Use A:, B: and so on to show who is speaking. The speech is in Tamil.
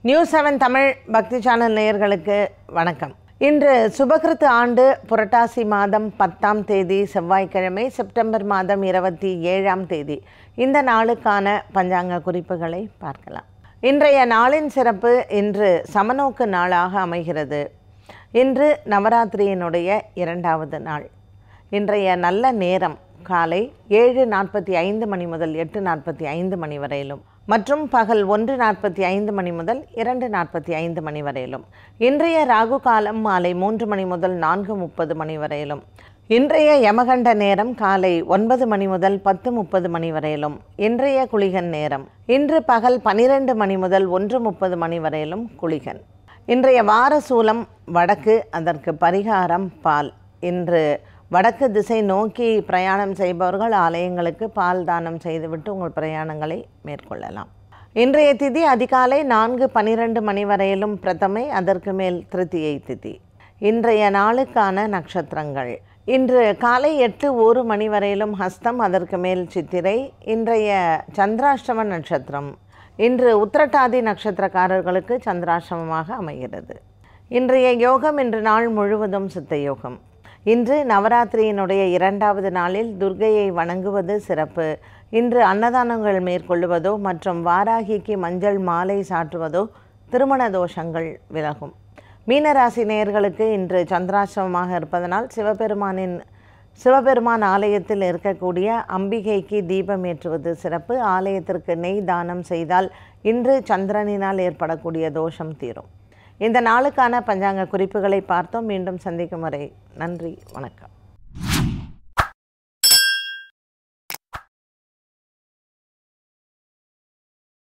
A: நியூஸ் செவன் தமிழ் பக்தி சேனல் நேயர்களுக்கு வணக்கம் இன்று சுபகிருத்து ஆண்டு புரட்டாசி மாதம் பத்தாம் தேதி செவ்வாய்க்கிழமை செப்டம்பர் மாதம் இருபத்தி ஏழாம் தேதி இந்த நாளுக்கான பஞ்சாங்க குறிப்புகளை பார்க்கலாம் இன்றைய நாளின் சிறப்பு இன்று சமநோக்கு நாளாக அமைகிறது இன்று நவராத்திரியினுடைய இரண்டாவது நாள் இன்றைய நல்ல நேரம் காலை ஏழு நாற்பத்தி ஐந்து மணி முதல் எட்டு நாற்பத்தி ஐந்து மணி வரையிலும் மற்றும் பகல் ஒன்று நாற்பத்தி ஐந்து மணி முதல் இரண்டு நாற்பத்தி ஐந்து மணி வரையிலும் இன்றைய ராகு காலம் மாலை மூன்று மணி முதல் நான்கு முப்பது மணி வரையிலும் இன்றைய யமகண்ட நேரம் காலை ஒன்பது மணி முதல் பத்து முப்பது மணி வரையிலும் இன்றைய குளிகன் நேரம் இன்று பகல் பனிரெண்டு மணி முதல் ஒன்று முப்பது மணி வரையிலும் குளிகன் இன்றைய வார சூலம் வடக்கு அதற்கு பரிகாரம் பால் இன்று வடக்கு திசை நோக்கி பிரயாணம் செய்பவர்கள் ஆலயங்களுக்கு பால் தானம் செய்துவிட்டு உங்கள் பிரயாணங்களை மேற்கொள்ளலாம் இன்றைய திதி அதிகாலை நான்கு பனிரெண்டு மணி வரையிலும் பிரதமை அதற்கு மேல் திருத்தியை திதி இன்றைய நாளுக்கான நட்சத்திரங்கள் இன்று காலை எட்டு ஒரு மணி வரையிலும் ஹஸ்தம் அதற்கு மேல் சித்திரை இன்றைய சந்திராஷ்டம நட்சத்திரம் இன்று உத்திரட்டாதி நட்சத்திரக்காரர்களுக்கு சந்திராஷ்டமமாக அமைகிறது இன்றைய யோகம் இன்று நாள் முழுவதும் சித்த யோகம் இன்று நவராத்திரியினுடைய இரண்டாவது நாளில் துர்க்கையை வணங்குவது சிறப்பு இன்று அன்னதானங்கள் மேற்கொள்வதோ மற்றும் வாராகிக்கு மஞ்சள் மாலை சாற்றுவதோ திருமண தோஷங்கள் விலகும் மீனராசி நேயர்களுக்கு இன்று சந்திராசிரமமாக இருப்பதனால் சிவபெருமானின் சிவபெருமான் ஆலயத்தில் இருக்கக்கூடிய அம்பிகைக்கு தீபம் ஏற்றுவது சிறப்பு ஆலயத்திற்கு நெய் தானம் செய்தால் இன்று சந்திரனினால் ஏற்படக்கூடிய தோஷம் தீரும் இந்த நாளுக்கான பஞ்சாங்க குறிப்புகளை பார்த்தோம் மீண்டும் சந்திக்கும் வரை நன்றி வணக்கம்